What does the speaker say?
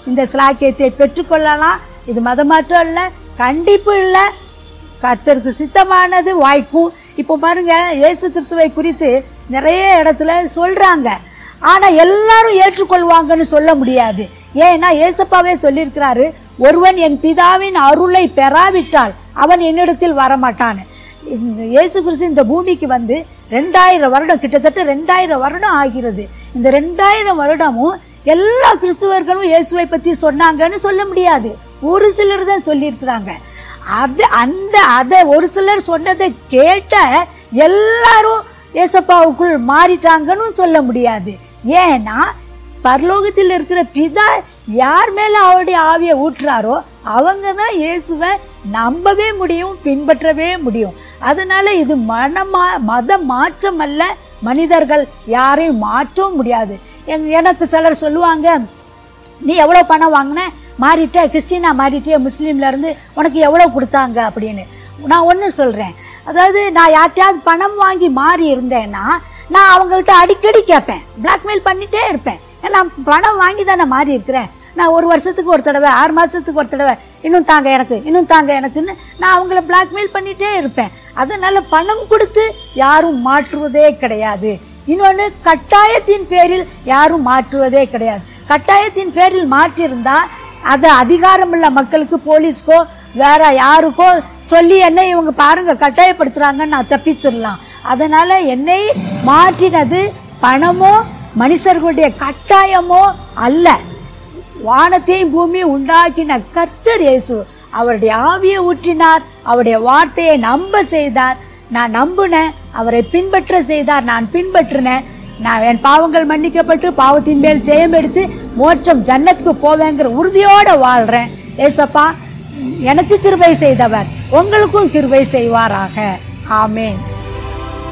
இந்த சிலாக்கியத்தை பெற்றுக்கொள்ளலாம் இது மதமாற்றம் இல்லை கண்டிப்பு இல்லை கர்த்தருக்கு சித்தமானது வாய்க்கும் இப்போ பாருங்க இயேசு கிறிஸ்துவை குறித்து நிறைய இடத்துல சொல்றாங்க ஆனா எல்லாரும் ஏற்றுக்கொள்வாங்கன்னு சொல்ல முடியாது ஏன்னா ஏசப்பாவே சொல்லியிருக்கிறாரு ஒருவன் என் பிதாவின் அருளை பெறாவிட்டால் அவன் என்னிடத்தில் வரமாட்டான்னு இந்த இயேசு கிறிஸ்து இந்த பூமிக்கு வந்து ரெண்டாயிரம் வருடம் கிட்டத்தட்ட ரெண்டாயிரம் வருடம் ஆகிறது இந்த ரெண்டாயிரம் வருடமும் எல்லா கிறிஸ்துவர்களும் இயேசுவை பற்றி சொன்னாங்கன்னு சொல்ல முடியாது ஒரு சிலர் தான் சொல்லியிருக்கிறாங்க அது அந்த அதை ஒரு சிலர் சொன்னதை கேட்ட எல்லாரும் ஏசப்பாவுக்குள் மாறிட்டாங்கன்னு சொல்ல முடியாது ஏன்னா பரலோகத்தில் இருக்கிற பிதா யார் மேல அவருடைய ஆவியை ஊற்றுறாரோ அவங்க தான் இயேசுவை நம்பவே முடியும் பின்பற்றவே முடியும் அதனால இது மனமா மத மாற்றம் அல்ல மனிதர்கள் யாரையும் மாற்றவும் முடியாது என்- எனக்கு சிலர் சொல்லுவாங்க நீ எவ்வளோ பணம் வாங்கின மாறிட்ட கிறிஸ்டினா மாறிட்டிய முஸ்லீம்ல இருந்து உனக்கு எவ்வளோ கொடுத்தாங்க அப்படின்னு நான் ஒன்று சொல்கிறேன் அதாவது நான் யார்கிட்டயாவது பணம் வாங்கி மாறி இருந்தேன்னா நான் அவங்ககிட்ட அடிக்கடி கேட்பேன் பிளாக்மெயில் பண்ணிட்டே இருப்பேன் ஏன்னா பணம் வாங்கி தானே மாறி இருக்கிறேன் நான் ஒரு வருஷத்துக்கு ஒரு தடவை ஆறு மாதத்துக்கு ஒரு தடவை இன்னும் தாங்க எனக்கு இன்னும் தாங்க எனக்குன்னு நான் அவங்கள பிளாக்மெயில் பண்ணிட்டே இருப்பேன் அதனால பணம் கொடுத்து யாரும் மாற்றுவதே கிடையாது இன்னொன்று கட்டாயத்தின் பேரில் யாரும் மாற்றுவதே கிடையாது கட்டாயத்தின் பேரில் மாற்றியிருந்தா அது அதிகாரமுள்ள மக்களுக்கு போலீஸ்க்கோ வேற யாருக்கோ சொல்லி என்னை இவங்க பாருங்க கட்டாயப்படுத்துறாங்கன்னு நான் தப்பிச்சிடலாம் அதனால என்னை மாற்றினது பணமோ மனுஷர்களுடைய கட்டாயமோ அல்ல வானத்தையும் பூமியும் உண்டாக்கின கர்த்தர் இயேசு அவருடைய ஆவியை ஊற்றினார் அவருடைய வார்த்தையை நம்ப செய்தார் நான் நம்பினேன் அவரை பின்பற்ற செய்தார் நான் பின்பற்றினேன் நான் என் பாவங்கள் மன்னிக்கப்பட்டு பாவத்தின் மேல் ஜெயம் எடுத்து மோட்சம் ஜன்னத்துக்கு போவேங்கிற உறுதியோட வாழ்றேன் ஏசப்பா எனக்கு கிருபை செய்தவர் உங்களுக்கும் கிருபை செய்வாராக ஆமேன்